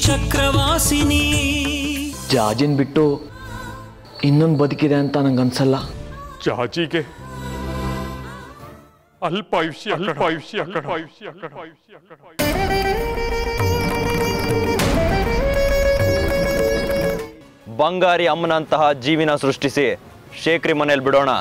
ಚಕ್ರವಾಸಿನಿ ಜಾಜಿನ್ ಬಿಟ್ಟು ಇನ್ನೊಂದು ಬದುಕಿದೆ ಅಂತ ನಂಗೆ ಅನ್ಸಲ್ಲ ಜಾಜಿಗೆ ಅಲ್ಪಾಯುಷ್ಯ ಅಲ್ಪಾಯುಷ್ಯ ಅಲ್ಪಾಯುಷ್ಯ ಅಲ್ಪಾಯುಷ್ಯ ಬಂಗಾರಿ ಅಮ್ಮನಂತಹ ಜೀವಿನ ಸೃಷ್ಟಿಸಿ ಶೇಖರಿ ಮನೇಲಿ ಬಿಡೋಣ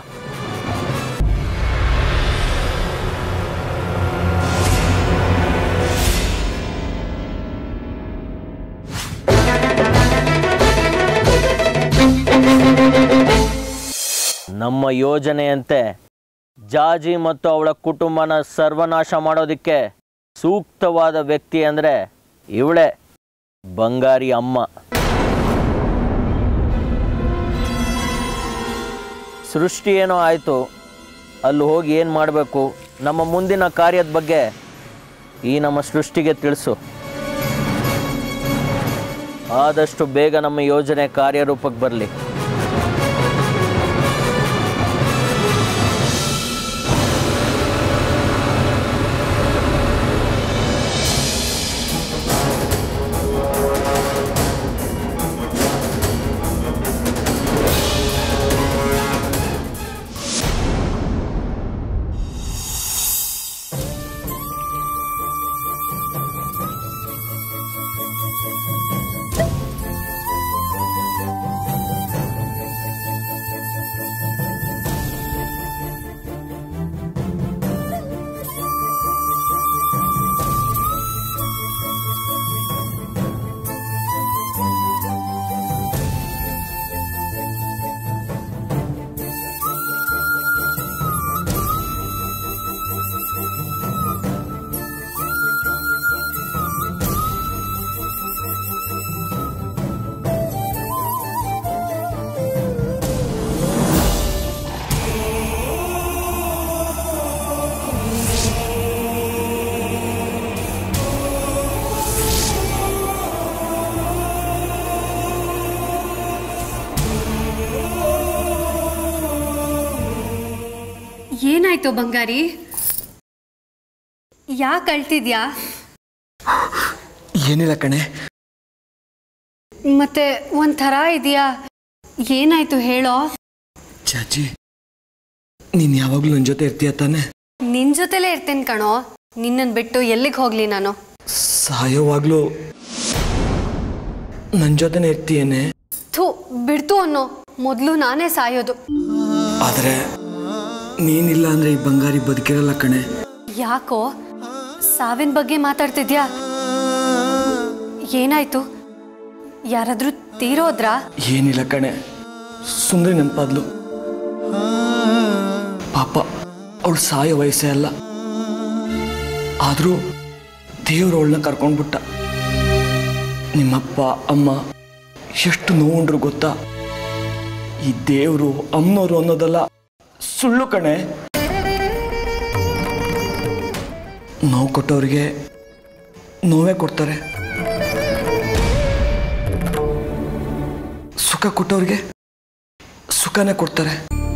ನಮ್ಮ ಯೋಜನೆಯಂತೆ ಜಾಜಿ ಮತ್ತು ಅವಳ ಕುಟುಂಬನ ಸರ್ವನಾಶ ಮಾಡೋದಕ್ಕೆ ಸೂಕ್ತವಾದ ವ್ಯಕ್ತಿ ಅಂದರೆ ಇವಳೇ ಬಂಗಾರಿ ಅಮ್ಮ ಸೃಷ್ಟಿ ಏನೋ ಆಯಿತು ಅಲ್ಲಿ ಹೋಗಿ ಏನು ಮಾಡಬೇಕು ನಮ್ಮ ಮುಂದಿನ ಕಾರ್ಯದ ಬಗ್ಗೆ ಈ ನಮ್ಮ ಸೃಷ್ಟಿಗೆ ತಿಳಿಸು ಆದಷ್ಟು ಬೇಗ ನಮ್ಮ ಯೋಜನೆ ಕಾರ್ಯರೂಪಕ್ಕೆ ಬರಲಿ ಏನಾಯ್ತು ಬಂಗಾರಿ ಯಾಕೆ ಅಳ್ತಿದ್ಯಾ ಏನಿಲ್ಲ ಕಣೆ ಮತ್ತೆ ಒಂಥರ ಇದೆಯಾ ಏನಾಯ್ತು ಹೇಳೋ ಚಾಚಿ ನೀನು ಯಾವಾಗಲೂ ನನ್ನ ಜೊತೆ ಇರ್ತೀಯ ತಾನೆ ನಿನ್ ಜೊತೆಲೇ ಇರ್ತೇನೆ ಕಣೋ ನಿನ್ನನ್ ಬಿಟ್ಟು ಎಲ್ಲಿಗೆ ಹೋಗ್ಲಿ ನಾನು ಸಾಯೋವಾಗಲೂ ನನ್ನ ಜೊತೆನೇ ಇರ್ತೀಯೇನೆ ಥೂ ಬಿಡ್ತು ಅನ್ನೋ ಮೊದಲು ನಾನೇ ಸಾಯೋದು ಆದರೆ ನೀನಿಲ್ಲ ಅಂದರೆ ಈ ಬಂಗಾರಿ ಬದುಕಿರಲ್ಲ ಕಣೆ ಯಾಕೋ ಸಾವಿನ ಬಗ್ಗೆ ಮಾತಾಡ್ತಿದ್ಯಾ ಏನಾಯ್ತು ಯಾರಾದ್ರೂ ತೀರೋದ್ರಾ ಏನಿಲ್ಲ ಕಣೆ ಸುಂದರಿ ನೆನಪಾದ್ಲು ಪಾಪ ಅವಳು ಸಾಯೋ ವಯಸ್ಸೇ ಅಲ್ಲ ಆದರೂ ದೇವ್ರು ಅವಳನ್ನ ಕರ್ಕೊಂಡ್ಬಿಟ್ಟ ನಿಮ್ಮಪ್ಪ ಅಮ್ಮ ಎಷ್ಟು ನೋವುಂಡ್ರು ಗೊತ್ತಾ ಈ ದೇವರು ಅಮ್ಮನವರು ಅನ್ನೋದಲ್ಲ ಸುಳ್ಳು ಕಣೆ ನೋವು ಕೊಟ್ಟವ್ರಿಗೆ ನೋವೇ ಕೊಡ್ತಾರೆ ಸುಖ ಕೊಟ್ಟವ್ರಿಗೆ ಸುಖನೇ ಕೊಡ್ತಾರೆ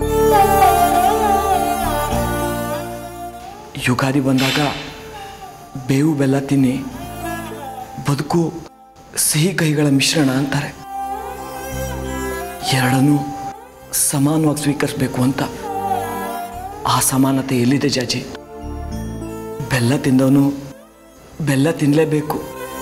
ಯುಗಾದಿ ಬಂದಾಗ ಬೇವು ಬೆಲ್ಲ ತಿನ್ನಿ ಬದುಕು ಸಿಹಿ ಕಹಿಗಳ ಮಿಶ್ರಣ ಅಂತಾರೆ ಎರಡನ್ನೂ ಸಮಾನವಾಗಿ ಸ್ವೀಕರಿಸಬೇಕು ಅಂತ ಆ ಸಮಾನತೆ ಎಲ್ಲಿದೆ ಜಾಜಿ ಬೆಲ್ಲ ತಿಂದವನು ಬೆಲ್ಲ ತಿನ್ನಲೇಬೇಕು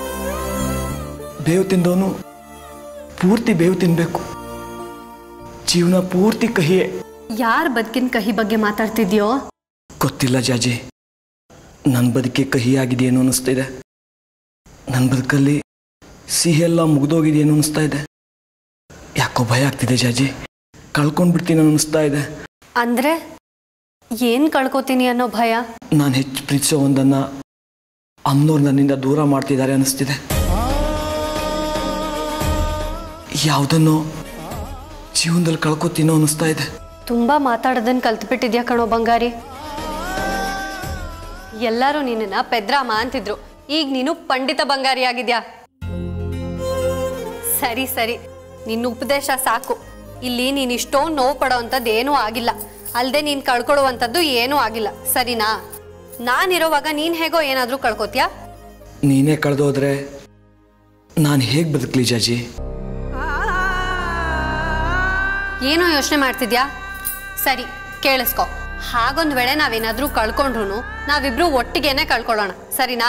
ಬೇವು ತಿಂದವನು ಪೂರ್ತಿ ಬೇವು ತಿನ್ನಬೇಕು ಜೀವನ ಪೂರ್ತಿ ಕಹಿಯೇ ಯಾರ ಬದುಕಿನ ಕಹಿ ಬಗ್ಗೆ ಮಾತಾಡ್ತಿದ್ಯೋ ಗೊತ್ತಿಲ್ಲ ಜಾಜಿ ನನ್ನ ಬದುಕೆ ಕಹಿಯಾಗಿದೆಯೇನೋ ಅನ್ನಿಸ್ತಿದೆ ನನ್ನ ಬದುಕಲ್ಲಿ ಸಿಹಿ ಎಲ್ಲ ಮುಗ್ದೋಗಿದೆಯೇನೋ ಅನ್ನಿಸ್ತಾ ಇದೆ ಯಾಕೋ ಭಯ ಆಗ್ತಿದೆ ಜಾಜಿ ಕಳ್ಕೊಂಡ್ಬಿಡ್ತೀನಿ ಅನ್ನಿಸ್ತಾ ಇದೆ ಅಂದ್ರೆ ಏನ್ ಕಳ್ಕೊತೀನಿ ಅನ್ನೋ ಭಯ ನಾನು ಹೆಚ್ಚು ಪ್ರೀತಿಸೋ ಒಂದನ್ನು ಅಮ್ಮನವ್ರು ನನ್ನಿಂದ ದೂರ ಮಾಡ್ತಿದ್ದಾರೆ ಅನ್ನಿಸ್ತಿದೆ ಯಾವುದನ್ನೋ ಜೀವನದಲ್ಲಿ ಕಳ್ಕೊತೀನೋ ಅನ್ನಿಸ್ತಾ ಇದೆ ತುಂಬಾ ಮಾತಾಡೋದನ್ನ ಕಲ್ತ್ಬಿಟ್ಟಿದ್ಯಾ ಕಣೋ ಬಂಗಾರಿ ಎಲ್ಲರೂ ನಿನ್ನ ಪೆದ್ರಾಮ ಅಂತಿದ್ರು ಈಗ ನೀನು ಪಂಡಿತ ಬಂಗಾರಿ ಆಗಿದ್ಯಾ ಸರಿ ಸರಿ ನಿನ್ನ ಉಪದೇಶ ಸಾಕು ಇಲ್ಲಿ ನೀನ್ ಇಷ್ಟೊಂದು ನೋವು ಪಡೋವಂಥದ್ದು ಏನೂ ಆಗಿಲ್ಲ ಅಲ್ಲದೆ ನೀನ್ ಕಳ್ಕೊಳ್ಳುವಂಥದ್ದು ಏನೂ ಆಗಿಲ್ಲ ಸರಿನಾ ನಾನಿರೋವಾಗ ನೀನ್ ಹೇಗೋ ಏನಾದ್ರೂ ಕಳ್ಕೊತ್ಯಾ ನೀನೇ ಕಳೆದೋದ್ರೆ ನಾನು ಹೇಗೆ ಬದುಕಲಿ ಜಾಜಿ ಏನೋ ಯೋಚನೆ ಮಾಡ್ತಿದ್ಯಾ ಸರಿ ಕೇಳಿಸ್ಕೊ ಹಾಗೊಂದ್ ವೇಳೆ ನಾವೇನಾದ್ರೂ ಕಳ್ಕೊಂಡ್ರು ನಾವಿಬ್ರು ಒಟ್ಟಿಗೆನೆ ಕಳ್ಕೊಳ್ಳೋಣ ಸರಿನಾ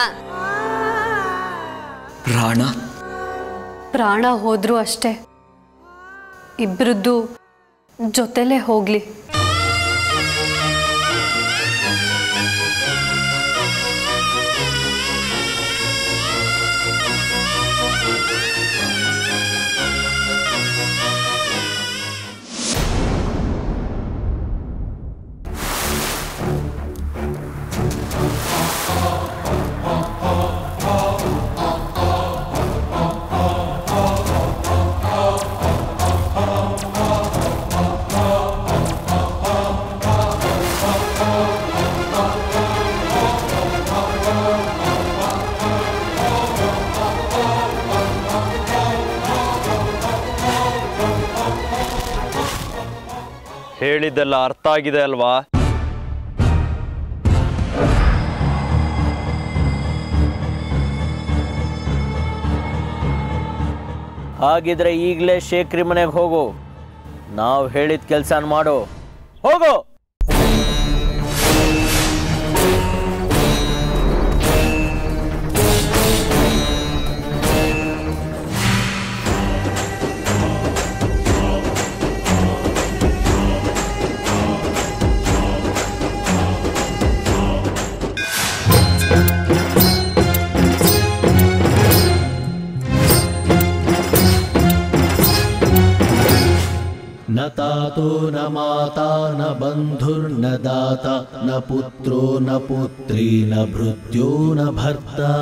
ಪ್ರಾಣ ಪ್ರಾಣ ಹೋದ್ರೂ ಅಷ್ಟೇ ಇಬ್ರದ್ದು ಜೊತೆಲೇ ಹೋಗ್ಲಿ ಹೇಳಿದ್ದೆಲ್ಲ ಅರ್ಥ ಆಗಿದೆ ಅಲ್ವಾ ಹಾಗಿದ್ರೆ ಈಗಲೇ ಶೇಖ್ರಿ ಮನೆಗೆ ಹೋಗು ನಾವು ಹೇಳಿದ ಕೆಲಸ ಮಾಡು ಹೋಗು न तातो न माता न बन्धुर्न दाता न पुत्रो न पुत्री न भृत्यो न भर्ता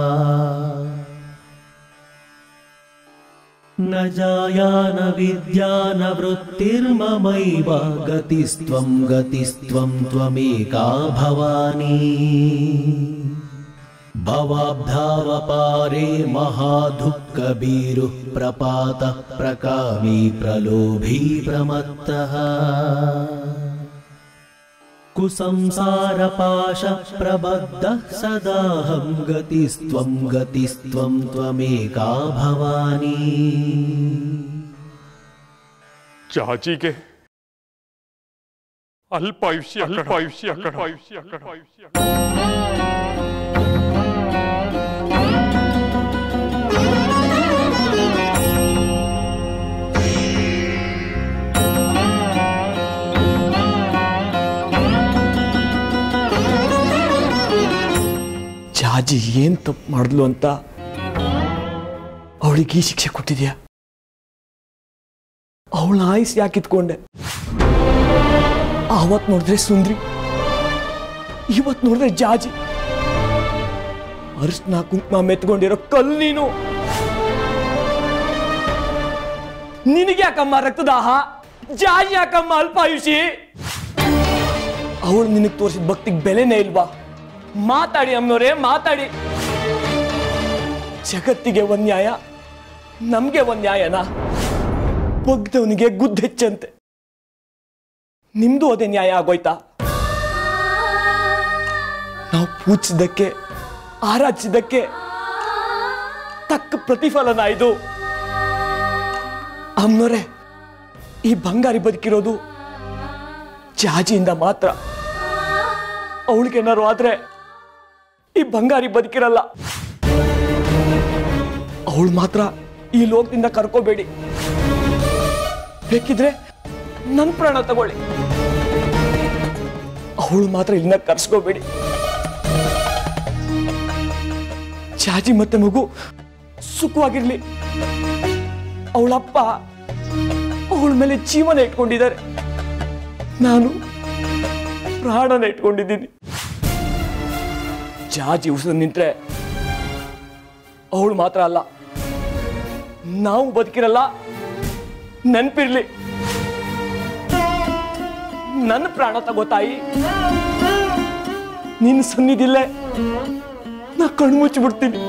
न जाया न विद्या न वृत्तिर्ममैव गतिस्त्वं गतिस्त्वं त्वमेका भवानी भवाब्धावपारे महादुःखबीरुः प्रपातः प्रकामी प्रलोभी प्रमत्तः कुसंसारपाशप्रबद्धः सदाहं गतिस्त्वं गतिस्त्वं त्वमेका भवानी ಜಾಜಿಗೆ ಅಲ್ಪಾಯುಷ್ಯ ಅಲ್ಪಾಯುಷ್ಯ ಅಲ್ಪಾಯುಷ್ಯ ಅಲ್ಪಾಯುಷ್ಯ ಜಾಜಿ ಏನು ತಪ್ಪು ಮಾಡಿದ್ಲು ಅಂತ ಅವಳಿಗೆ ಈ ಶಿಕ್ಷೆ ಕೊಟ್ಟಿದ್ಯಾ ಅವಳ ಆಯುಸ್ ಯಾಕೆ ಇತ್ಕೊಂಡೆ ಆವತ್ ನೋಡಿದ್ರೆ ಸುಂದ್ರಿ ಇವತ್ ನೋಡಿದ್ರೆ ಜಾಜಿ ಅರ್ಶನ ಕುಂಕುಮ ಮೆತ್ಕೊಂಡಿರೋ ಕಲ್ಲು ನೀನು ನಿನಗೆ ಯಾಕಮ್ಮ ರಕ್ತದಾಹ ಜಾಜಿ ಯಾಕಮ್ಮ ಅಲ್ಪಾಯುಷಿ ಅವಳು ನಿನಗೆ ತೋರಿಸಿದ ಭಕ್ತಿಗೆ ಬೆಲೆನೇ ಇಲ್ವಾ ಮಾತಾಡಿ ಅಮ್ಮನವರೇ ಮಾತಾಡಿ ಜಗತ್ತಿಗೆ ಒಂದ್ ನ್ಯಾಯ ನಮ್ಗೆ ಒಂದ್ ನ್ಯಾಯನಾ ಬಗ್ದವನಿಗೆ ಗುದ್ದು ಹೆಚ್ಚಂತೆ ನಿಮ್ದು ಅದೇ ನ್ಯಾಯ ಆಗೋಯ್ತಾ ನಾವು ಪೂಜಿಸಿದ್ದಕ್ಕೆ ಆರಾಧಿಸಿದ್ದಕ್ಕೆ ತಕ್ಕ ಪ್ರತಿಫಲನ ಇದು ಅಮ್ಮನವರೇ ಈ ಬಂಗಾರಿ ಬದುಕಿರೋದು ಜಾಜಿಯಿಂದ ಮಾತ್ರ ಅವಳಿಗೇನಾರು ಆದ್ರೆ ಈ ಬಂಗಾರಿ ಬದುಕಿರಲ್ಲ ಅವಳು ಮಾತ್ರ ಈ ಲೋಕದಿಂದ ಕರ್ಕೋಬೇಡಿ ಬೇಕಿದ್ರೆ ನನ್ನ ಪ್ರಾಣ ತಗೊಳ್ಳಿ ಅವಳು ಮಾತ್ರ ಇಲ್ಲಿಂದ ಕರ್ಸ್ಕೋಬೇಡಿ ಜಾಜಿ ಮತ್ತೆ ಮಗು ಸುಖವಾಗಿರ್ಲಿ ಅವಳಪ್ಪ ಅವಳ ಮೇಲೆ ಜೀವನ ಇಟ್ಕೊಂಡಿದ್ದಾರೆ ನಾನು ಪ್ರಾಣನ ಇಟ್ಕೊಂಡಿದ್ದೀನಿ ಜಾಜಿ ಉಸಿರು ನಿಂತ್ರೆ ಅವಳು ಮಾತ್ರ ಅಲ್ಲ ನಾವು ಬದುಕಿರಲ್ಲ ನೆನ್ಪಿರ್ಲಿ ನನ್ನ ಪ್ರಾಣ ತಗೋತಾಯಿ ನಿನ್ನ ಸನ್ನಿಧಿಲ್ಲೇ ನಾ ಕಣ್ಣು ಮುಚ್ಚಿಬಿಡ್ತೀನಿ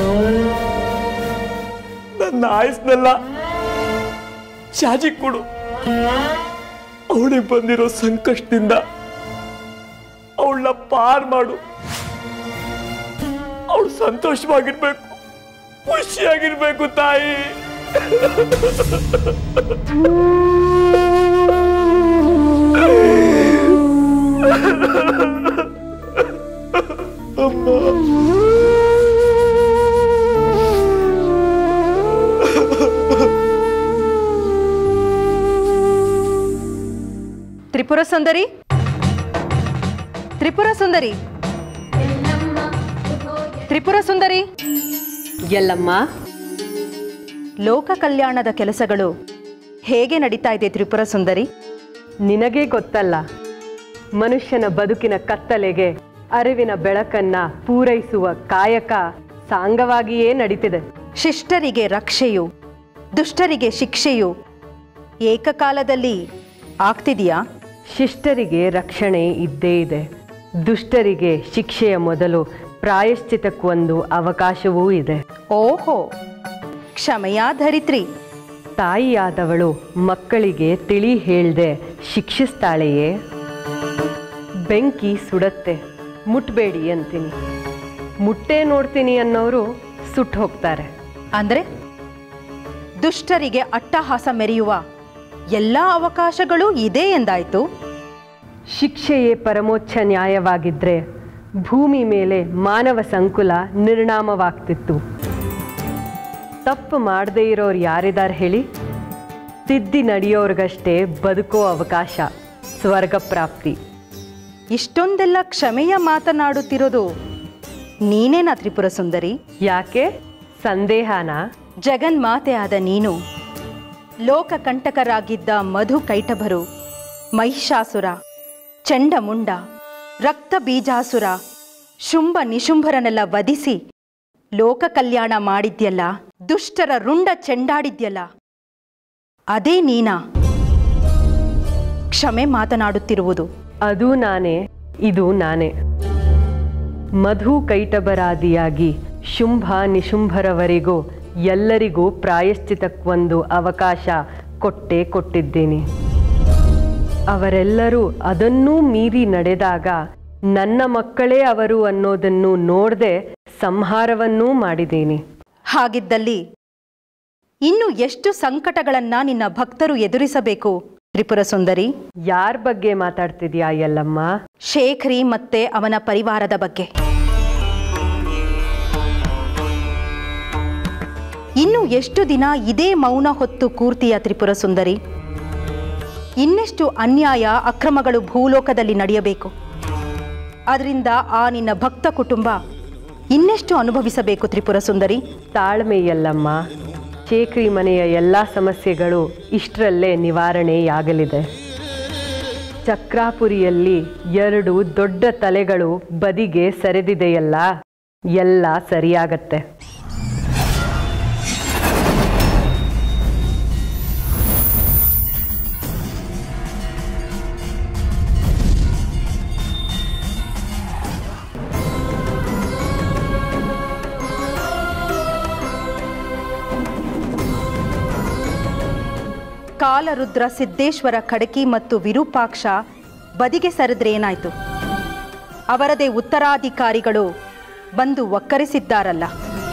ನನ್ನ ಆಯಸ್ನೆಲ್ಲ ಜಾಜಿ ಕೊಡು ಅವಳಿಗೆ ಬಂದಿರೋ ಸಂಕಷ್ಟದಿಂದ ಅವಳನ್ನ ಪಾರ್ ಮಾಡು ಅವಳು ಸಂತೋಷವಾಗಿರ್ಬೇಕು ಖುಷಿಯಾಗಿರ್ಬೇಕು ತಾಯಿ ತ್ರಿಪುರ ಸುಂದರಿ ತ್ರಿಪುರ ಸುಂದರಿ ತ್ರಿಪುರ ಸುಂದರಿ ಎಲ್ಲಮ್ಮ ಲೋಕ ಕಲ್ಯಾಣದ ಕೆಲಸಗಳು ಹೇಗೆ ನಡೀತಾ ಇದೆ ತ್ರಿಪುರ ಸುಂದರಿ ನಿನಗೇ ಗೊತ್ತಲ್ಲ ಮನುಷ್ಯನ ಬದುಕಿನ ಕತ್ತಲೆಗೆ ಅರಿವಿನ ಬೆಳಕನ್ನ ಪೂರೈಸುವ ಕಾಯಕ ಸಾಂಗವಾಗಿಯೇ ನಡೀತಿದೆ ಶಿಷ್ಟರಿಗೆ ರಕ್ಷೆಯು ದುಷ್ಟರಿಗೆ ಶಿಕ್ಷೆಯು ಏಕಕಾಲದಲ್ಲಿ ಆಗ್ತಿದೆಯಾ ಶಿಷ್ಟರಿಗೆ ರಕ್ಷಣೆ ಇದ್ದೇ ಇದೆ ದುಷ್ಟರಿಗೆ ಶಿಕ್ಷೆಯ ಮೊದಲು ಪ್ರಾಯಶ್ಚಿತಕ್ಕೊಂದು ಅವಕಾಶವೂ ಇದೆ ಓಹೋ ಕ್ಷಮೆಯಾ ಧರಿತ್ರಿ ತಾಯಿಯಾದವಳು ಮಕ್ಕಳಿಗೆ ತಿಳಿ ಹೇಳ್ದೆ ಶಿಕ್ಷಿಸ್ತಾಳೆಯೇ ಬೆಂಕಿ ಸುಡತ್ತೆ ಮುಟ್ಬೇಡಿ ಅಂತೀನಿ ಮುಟ್ಟೆ ನೋಡ್ತೀನಿ ಅನ್ನೋರು ಸುಟ್ಟು ಹೋಗ್ತಾರೆ ಅಂದ್ರೆ ದುಷ್ಟರಿಗೆ ಅಟ್ಟಹಾಸ ಮೆರೆಯುವ ಎಲ್ಲ ಅವಕಾಶಗಳೂ ಇದೆ ಎಂದಾಯ್ತು ಶಿಕ್ಷೆಯೇ ಪರಮೋಚ್ಚ ನ್ಯಾಯವಾಗಿದ್ರೆ ಭೂಮಿ ಮೇಲೆ ಮಾನವ ಸಂಕುಲ ನಿರ್ಣಾಮವಾಗ್ತಿತ್ತು ತಪ್ಪು ಮಾಡದೇ ಇರೋರು ಯಾರಿದಾರೆ ಹೇಳಿ ತಿದ್ದಿ ನಡೆಯೋರ್ಗಷ್ಟೇ ಬದುಕೋ ಅವಕಾಶ ಸ್ವರ್ಗ ಪ್ರಾಪ್ತಿ ಇಷ್ಟೊಂದೆಲ್ಲ ಕ್ಷಮೆಯ ಮಾತನಾಡುತ್ತಿರೋದು ನೀನೇನಾ ತ್ರಿಪುರ ಸುಂದರಿ ಯಾಕೆ ಸಂದೇಹನ ಜಗನ್ಮಾತೆ ಆದ ನೀನು ಲೋಕಕಂಟಕರಾಗಿದ್ದ ಮಧು ಕೈಟಭರು ಮಹಿಷಾಸುರ ಚಂಡಮುಂಡ ರಕ್ತ ಬೀಜಾಸುರ ಶುಂಭ ನಿಶುಂಭರನೆಲ್ಲ ವಧಿಸಿ ಲೋಕ ಕಲ್ಯಾಣ ಮಾಡಿದ್ಯಲ್ಲ ದುಷ್ಟರ ರುಂಡ ಚೆಂಡಾಡಿದ್ಯಲ್ಲ ಅದೇ ನೀನಾ ಕ್ಷಮೆ ಮಾತನಾಡುತ್ತಿರುವುದು ಅದು ನಾನೇ ಇದು ನಾನೇ ಮಧು ಕೈಟಬರಾದಿಯಾಗಿ ಶುಂಭ ನಿಶುಂಭರವರೆಗೂ ಎಲ್ಲರಿಗೂ ಪ್ರಾಯಶ್ಚಿತಕ್ಕೊಂದು ಅವಕಾಶ ಕೊಟ್ಟೇ ಕೊಟ್ಟಿದ್ದೀನಿ ಅವರೆಲ್ಲರೂ ಅದನ್ನೂ ಮೀರಿ ನಡೆದಾಗ ನನ್ನ ಮಕ್ಕಳೇ ಅವರು ಅನ್ನೋದನ್ನು ನೋಡದೆ ಸಂಹಾರವನ್ನೂ ಮಾಡಿದ್ದೀನಿ ಹಾಗಿದ್ದಲ್ಲಿ ಇನ್ನು ಎಷ್ಟು ಸಂಕಟಗಳನ್ನ ನಿನ್ನ ಭಕ್ತರು ಎದುರಿಸಬೇಕು ತ್ರಿಪುರ ಸುಂದರಿ ಯಾರ ಬಗ್ಗೆ ಮಾತಾಡ್ತಿದ್ಯಾ ಎಲ್ಲಮ್ಮ ಶೇಖರಿ ಮತ್ತೆ ಅವನ ಪರಿವಾರದ ಬಗ್ಗೆ ಇನ್ನು ಎಷ್ಟು ದಿನ ಇದೇ ಮೌನ ಹೊತ್ತು ಕೂರ್ತಿಯ ತ್ರಿಪುರ ಸುಂದರಿ ಇನ್ನೆಷ್ಟು ಅನ್ಯಾಯ ಅಕ್ರಮಗಳು ಭೂಲೋಕದಲ್ಲಿ ನಡೆಯಬೇಕು ಅದರಿಂದ ಆ ನಿನ್ನ ಭಕ್ತ ಕುಟುಂಬ ಇನ್ನೆಷ್ಟು ಅನುಭವಿಸಬೇಕು ತ್ರಿಪುರ ಸುಂದರಿ ತಾಳ್ಮೆ ಎಲ್ಲಮ್ಮ ಶೇಖರಿ ಮನೆಯ ಎಲ್ಲ ಸಮಸ್ಯೆಗಳು ಇಷ್ಟರಲ್ಲೇ ನಿವಾರಣೆಯಾಗಲಿದೆ ಚಕ್ರಾಪುರಿಯಲ್ಲಿ ಎರಡು ದೊಡ್ಡ ತಲೆಗಳು ಬದಿಗೆ ಸರಿದಿದೆಯಲ್ಲ ಎಲ್ಲ ಸರಿಯಾಗತ್ತೆ ಕಾಲರುದ್ರ ಸಿದ್ದೇಶ್ವರ ಖಡಕಿ ಮತ್ತು ವಿರೂಪಾಕ್ಷ ಬದಿಗೆ ಸರಿದ್ರೆ ಏನಾಯ್ತು ಅವರದೇ ಉತ್ತರಾಧಿಕಾರಿಗಳು ಬಂದು ಒಕ್ಕರಿಸಿದ್ದಾರಲ್ಲ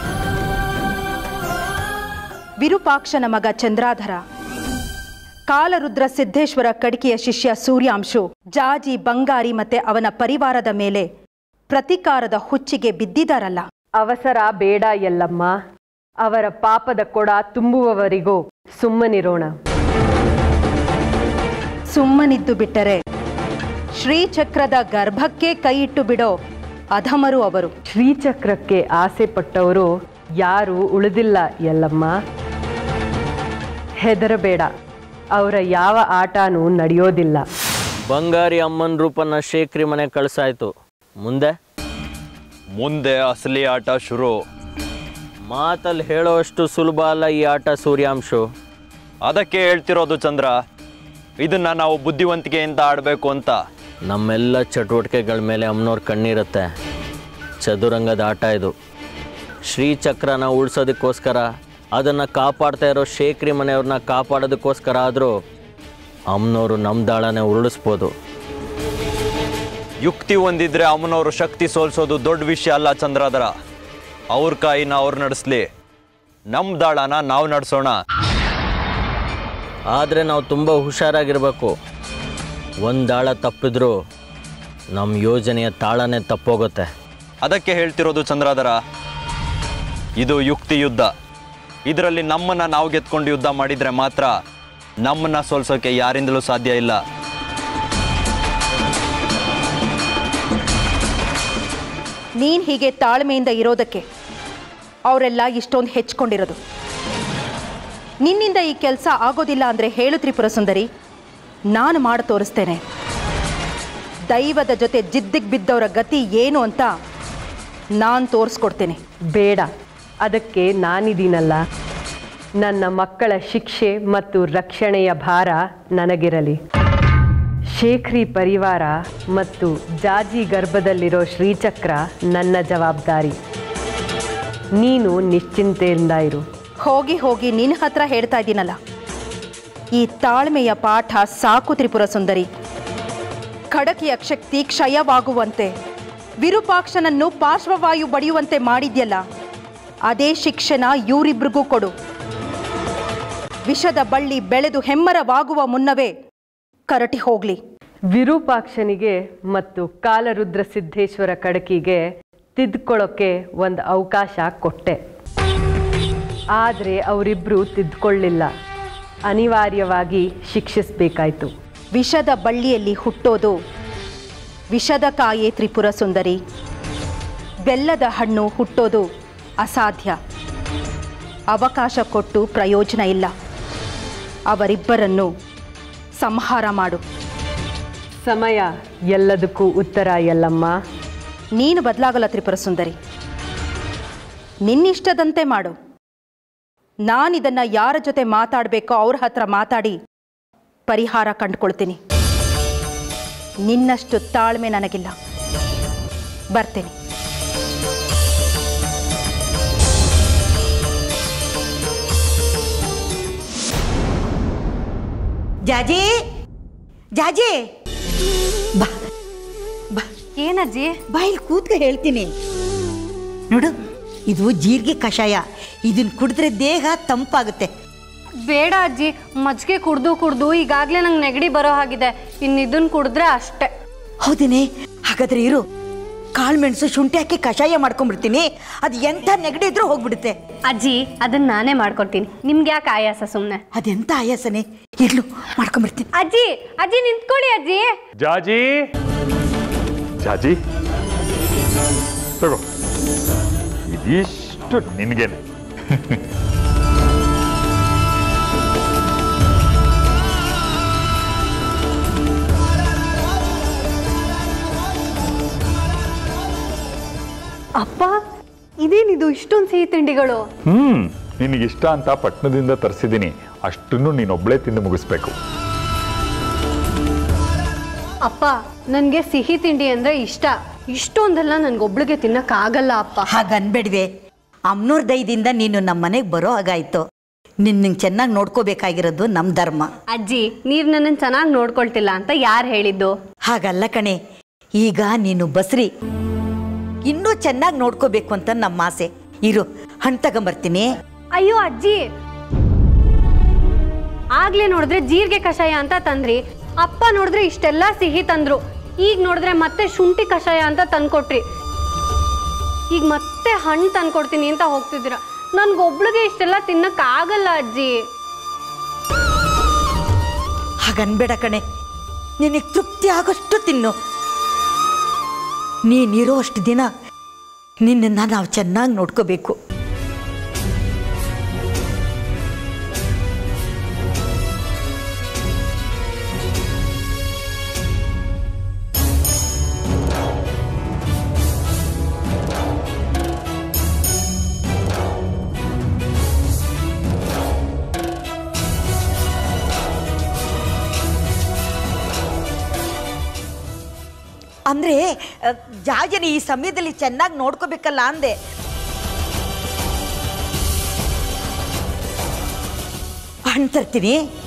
ವಿರೂಪಾಕ್ಷನ ಮಗ ಚಂದ್ರಾಧರ ಕಾಲರುದ್ರ ಸಿದ್ದೇಶ್ವರ ಕಡಿಕೆಯ ಶಿಷ್ಯ ಸೂರ್ಯಾಂಶು ಜಾಜಿ ಬಂಗಾರಿ ಮತ್ತೆ ಅವನ ಪರಿವಾರದ ಮೇಲೆ ಪ್ರತಿಕಾರದ ಹುಚ್ಚಿಗೆ ಬಿದ್ದಿದ್ದಾರಲ್ಲ ಅವಸರ ಬೇಡ ಎಲ್ಲಮ್ಮ ಅವರ ಪಾಪದ ಕೊಡ ತುಂಬುವವರಿಗೂ ಸುಮ್ಮನಿರೋಣ ಸುಮ್ಮನಿದ್ದು ಬಿಟ್ಟರೆ ಶ್ರೀಚಕ್ರದ ಗರ್ಭಕ್ಕೆ ಕೈ ಇಟ್ಟು ಬಿಡೋ ಅಧಮರು ಅವರು ಶ್ರೀಚಕ್ರಕ್ಕೆ ಆಸೆ ಪಟ್ಟವರು ಯಾರೂ ಉಳಿದಿಲ್ಲ ಎಲ್ಲಮ್ಮ ಹೆದರಬೇಡ ಅವರ ಯಾವ ಆಟನೂ ನಡೆಯೋದಿಲ್ಲ ಬಂಗಾರಿ ಅಮ್ಮನ ರೂಪನ ಶೇಖರಿ ಮನೆ ಕಳ್ಸಾಯ್ತು ಮುಂದೆ ಮುಂದೆ ಅಸಲಿ ಆಟ ಶುರು ಮಾತಲ್ಲಿ ಹೇಳೋಷ್ಟು ಸುಲಭ ಅಲ್ಲ ಈ ಆಟ ಸೂರ್ಯಾಂಶು ಅದಕ್ಕೆ ಹೇಳ್ತಿರೋದು ಚಂದ್ರ ಇದನ್ನ ನಾವು ಬುದ್ಧಿವಂತಿಕೆಯಿಂದ ಆಡಬೇಕು ಅಂತ ನಮ್ಮೆಲ್ಲ ಚಟುವಟಿಕೆಗಳ ಮೇಲೆ ಅಮ್ಮನವ್ರ ಕಣ್ಣಿರುತ್ತೆ ಚದುರಂಗದ ಆಟ ಇದು ಶ್ರೀಚಕ್ರನ ಉಳ್ಸೋದಕ್ಕೋಸ್ಕರ ಅದನ್ನು ಕಾಪಾಡ್ತಾ ಇರೋ ಶೇಖರಿ ಮನೆಯವ್ರನ್ನ ಕಾಪಾಡೋದಕ್ಕೋಸ್ಕರ ಆದರೂ ಅಮ್ಮನವರು ನಮ್ಮ ದಾಳನೆ ಉರುಳಿಸ್ಬೋದು ಯುಕ್ತಿ ಹೊಂದಿದ್ರೆ ಅಮ್ಮನವರು ಶಕ್ತಿ ಸೋಲ್ಸೋದು ದೊಡ್ಡ ವಿಷಯ ಅಲ್ಲ ಚಂದ್ರಾಧರ ಅವ್ರ ಕಾಯಿನ ಅವ್ರು ನಡೆಸ್ಲಿ ನಮ್ಮ ದಾಳನ ನಾವು ನಡೆಸೋಣ ಆದರೆ ನಾವು ತುಂಬ ಹುಷಾರಾಗಿರಬೇಕು ಒಂದು ದಾಳ ತಪ್ಪಿದ್ರೂ ನಮ್ಮ ಯೋಜನೆಯ ತಾಳನೇ ತಪ್ಪೋಗುತ್ತೆ ಅದಕ್ಕೆ ಹೇಳ್ತಿರೋದು ಚಂದ್ರಾಧರ ಇದು ಯುಕ್ತಿ ಯುದ್ಧ ಇದರಲ್ಲಿ ನಮ್ಮನ್ನ ನಾವು ಗೆದ್ಕೊಂಡು ಯುದ್ಧ ಮಾಡಿದ್ರೆ ಮಾತ್ರ ನಮ್ಮನ್ನ ಸೋಲ್ಸೋಕೆ ಯಾರಿಂದಲೂ ಸಾಧ್ಯ ಇಲ್ಲ ನೀನು ಹೀಗೆ ತಾಳ್ಮೆಯಿಂದ ಇರೋದಕ್ಕೆ ಅವರೆಲ್ಲ ಇಷ್ಟೊಂದು ಹೆಚ್ಕೊಂಡಿರೋದು ನಿನ್ನಿಂದ ಈ ಕೆಲಸ ಆಗೋದಿಲ್ಲ ಅಂದರೆ ಹೇಳು ತ್ರಿಪುರ ಸುಂದರಿ ನಾನು ಮಾಡಿ ತೋರಿಸ್ತೇನೆ ದೈವದ ಜೊತೆ ಜಿದ್ದಿಗೆ ಬಿದ್ದವರ ಗತಿ ಏನು ಅಂತ ನಾನು ತೋರಿಸ್ಕೊಡ್ತೇನೆ ಬೇಡ ಅದಕ್ಕೆ ನಾನಿದ್ದೀನಲ್ಲ ನನ್ನ ಮಕ್ಕಳ ಶಿಕ್ಷೆ ಮತ್ತು ರಕ್ಷಣೆಯ ಭಾರ ನನಗಿರಲಿ ಶೇಖ್ರಿ ಪರಿವಾರ ಮತ್ತು ಜಾಜಿ ಗರ್ಭದಲ್ಲಿರೋ ಶ್ರೀಚಕ್ರ ನನ್ನ ಜವಾಬ್ದಾರಿ ನೀನು ನಿಶ್ಚಿಂತೆಯಿಂದ ಇರು ಹೋಗಿ ಹೋಗಿ ನಿನ್ನ ಹತ್ರ ಹೇಳ್ತಾ ಇದ್ದೀನಲ್ಲ ಈ ತಾಳ್ಮೆಯ ಪಾಠ ಸಾಕು ತ್ರಿಪುರ ಸುಂದರಿ ಖಡಕಿಯ ಶಕ್ತಿ ಕ್ಷಯವಾಗುವಂತೆ ವಿರೂಪಾಕ್ಷನನ್ನು ಪಾರ್ಶ್ವವಾಯು ಬಡಿಯುವಂತೆ ಮಾಡಿದ್ಯಲ್ಲ ಅದೇ ಶಿಕ್ಷಣ ಇವರಿಬ್ರಿಗೂ ಕೊಡು ವಿಷದ ಬಳ್ಳಿ ಬೆಳೆದು ಹೆಮ್ಮರವಾಗುವ ಮುನ್ನವೇ ಕರಟಿ ಹೋಗ್ಲಿ ವಿರೂಪಾಕ್ಷನಿಗೆ ಮತ್ತು ಕಾಲರುದ್ರ ಸಿದ್ದೇಶ್ವರ ಕಡಕಿಗೆ ತಿದ್ಕೊಳ್ಳೋಕ್ಕೆ ಒಂದು ಅವಕಾಶ ಕೊಟ್ಟೆ ಆದರೆ ಅವರಿಬ್ಬರು ತಿದ್ಕೊಳ್ಳಿಲ್ಲ ಅನಿವಾರ್ಯವಾಗಿ ಶಿಕ್ಷಿಸಬೇಕಾಯ್ತು ವಿಷದ ಬಳ್ಳಿಯಲ್ಲಿ ಹುಟ್ಟೋದು ವಿಷದ ಕಾಯೇ ತ್ರಿಪುರ ಸುಂದರಿ ಬೆಲ್ಲದ ಹಣ್ಣು ಹುಟ್ಟೋದು ಅಸಾಧ್ಯ ಅವಕಾಶ ಕೊಟ್ಟು ಪ್ರಯೋಜನ ಇಲ್ಲ ಅವರಿಬ್ಬರನ್ನು ಸಂಹಾರ ಮಾಡು ಸಮಯ ಎಲ್ಲದಕ್ಕೂ ಉತ್ತರ ಎಲ್ಲಮ್ಮ ನೀನು ಬದಲಾಗಲ್ಲ ತ್ರಿಪುರ ಸುಂದರಿ ನಿನ್ನಿಷ್ಟದಂತೆ ಮಾಡು ನಾನಿದನ್ನ ಯಾರ ಜೊತೆ ಮಾತಾಡಬೇಕೋ ಅವ್ರ ಹತ್ರ ಮಾತಾಡಿ ಪರಿಹಾರ ಕಂಡುಕೊಳ್ತೀನಿ ನಿನ್ನಷ್ಟು ತಾಳ್ಮೆ ನನಗಿಲ್ಲ ಬರ್ತೇನೆ ಜಾಜಿ ಜಾಜಿ ಬಾ ಬಾ ಏನಜ್ಜಿ ಬಾ ಇಲ್ಲಿ ಕೂತ್ಕ ಹೇಳ್ತೀನಿ ನೋಡು ಇದು ಜೀರಿಗೆ ಕಷಾಯ ಇದನ್ನ ಕುಡಿದ್ರೆ ದೇಹ ತಂಪಾಗುತ್ತೆ ಬೇಡ ಅಜ್ಜಿ ಮಜ್ಜಿಗೆ ಕುಡ್ದು ಕುಡ್ದು ಈಗಾಗಲೇ ನಂಗೆ ನೆಗಡಿ ಬರೋ ಹಾಗಿದೆ ಇನ್ನು ಇದನ್ನ ಕುಡಿದ್ರೆ ಅಷ್ಟೇ ಹೌದೇನೆ ಹಾಗಾದ್ರೆ ಇರು ಕಾಳುಮೆಣಸು ಶುಂಠಿ ಹಾಕಿ ಕಷಾಯ ಮಾಡ್ಕೊಂಡ್ಬಿಡ್ತೀನಿ ಅದು ಎಂಥ ನೆಗಡಿ ಇದ್ರೂ ಹೋಗ್ಬಿಡುತ್ತೆ ಅಜ್ಜಿ ಅದನ್ನ ನಾನೇ ಮಾಡ್ಕೊಡ್ತೀನಿ ನಿಮ್ಗೆ ಯಾಕೆ ಆಯಾಸ ಸುಮ್ಮನೆ ಅದೆಂಥ ಆಯಾಸನೆ ಇರ್ಲು ಮಾಡ್ಕೊಂಡ್ಬಿಡ್ತೀನಿ ಅಜ್ಜಿ ಅಜ್ಜಿ ನಿಂತ್ಕೊಳ್ಳಿ ಅಜ್ಜಿ ಜಾಜಿ ಜಾಜಿ ತಗೋ ಇದಿಷ್ಟು ನಿನಗೇನೆ ಅಪ್ಪ ಇದೇನಿದು ಇಷ್ಟೊಂದು ಸಿಹಿ ತಿಂಡಿಗಳು ಹ್ಮ್ ನಿನಗಿಷ್ಟ ಅಂತ ಪಟ್ಟಣದಿಂದ ತರಿಸಿದ್ದೀನಿ ಅಷ್ಟನ್ನು ನೀನೊಬ್ಳೇ ತಿಂದು ಮುಗಿಸ್ಬೇಕು ಅಪ್ಪ ನನಗೆ ಸಿಹಿ ತಿಂಡಿ ಅಂದ್ರೆ ಇಷ್ಟ ಇಷ್ಟೊಂದೆಲ್ಲ ನನ್ಗೊಬ್ಳಿಗೆ ತಿನ್ನಕ್ಕಾಗಲ್ಲ ಅಪ್ಪ ಹಾಗನ್ಬೇಡ್ವೆ ಅಮ್ನೂರ್ ದಯದಿಂದ ನೀನು ನಮ್ಮ ಮನೆಗೆ ಬರೋ ಹಾಗಾಯ್ತು ನಿನ್ನ ಚೆನ್ನಾಗಿ ನೋಡ್ಕೋಬೇಕಾಗಿರೋದು ನಮ್ಮ ಧರ್ಮ ಅಜ್ಜಿ ನೀವ್ ನನ್ನನ್ನು ಚೆನ್ನಾಗಿ ನೋಡ್ಕೊಳ್ತಿಲ್ಲ ಅಂತ ಯಾರು ಹೇಳಿದ್ದು ಹಾಗಲ್ಲ ಕಣೆ ಈಗ ನೀನು ಬಸ್ರಿ ಇನ್ನೂ ಚೆನ್ನಾಗಿ ನೋಡ್ಕೋಬೇಕು ಅಂತ ನಮ್ಮ ಆಸೆ ಇರು ಹಣ್ಣು ತಗೊಂಬರ್ತೀನಿ ಅಯ್ಯೋ ಅಜ್ಜಿ ಆಗ್ಲೇ ನೋಡಿದ್ರೆ ಜೀರಿಗೆ ಕಷಾಯ ಅಂತ ತಂದ್ರಿ ಅಪ್ಪ ನೋಡಿದ್ರೆ ಇಷ್ಟೆಲ್ಲ ಸಿಹಿ ತಂದ್ರು ಈಗ ನೋಡಿದ್ರೆ ಮತ್ತೆ ಶುಂಠಿ ಕಷಾಯ ಅಂತ ತಂದ್ಕೊಟ್ರಿ ಈಗ ಮತ್ತೆ ಹಣ್ಣು ತಂದ್ಕೊಡ್ತೀನಿ ಅಂತ ಹೋಗ್ತಿದ್ದೀರ ನನ್ಗೊಬ್ಳಿಗೆ ಇಷ್ಟೆಲ್ಲ ತಿನ್ನಕ್ ಆಗಲ್ಲ ಅಜ್ಜಿ ಹಾಗನ್ಬೇಡ ಕಣೆ ನಿನಗೆ ತೃಪ್ತಿ ಆಗೋಷ್ಟು ತಿನ್ನು ನೀನಿರೋ ಅಷ್ಟು ದಿನ ನಿನ್ನನ್ನು ನಾವು ಚೆನ್ನಾಗಿ ನೋಡ್ಕೋಬೇಕು ಅಂದ್ರೆ ಅಹ್, ಜಾಜನ ಈ ಸಮಯದಲ್ಲಿ ಚೆನ್ನಾಗಿ ನೋಡ್ಕೋಬೇಕಲ್ಲ ಅಂದೆ ಹಣ್ಣು ತರ್ತೀನಿ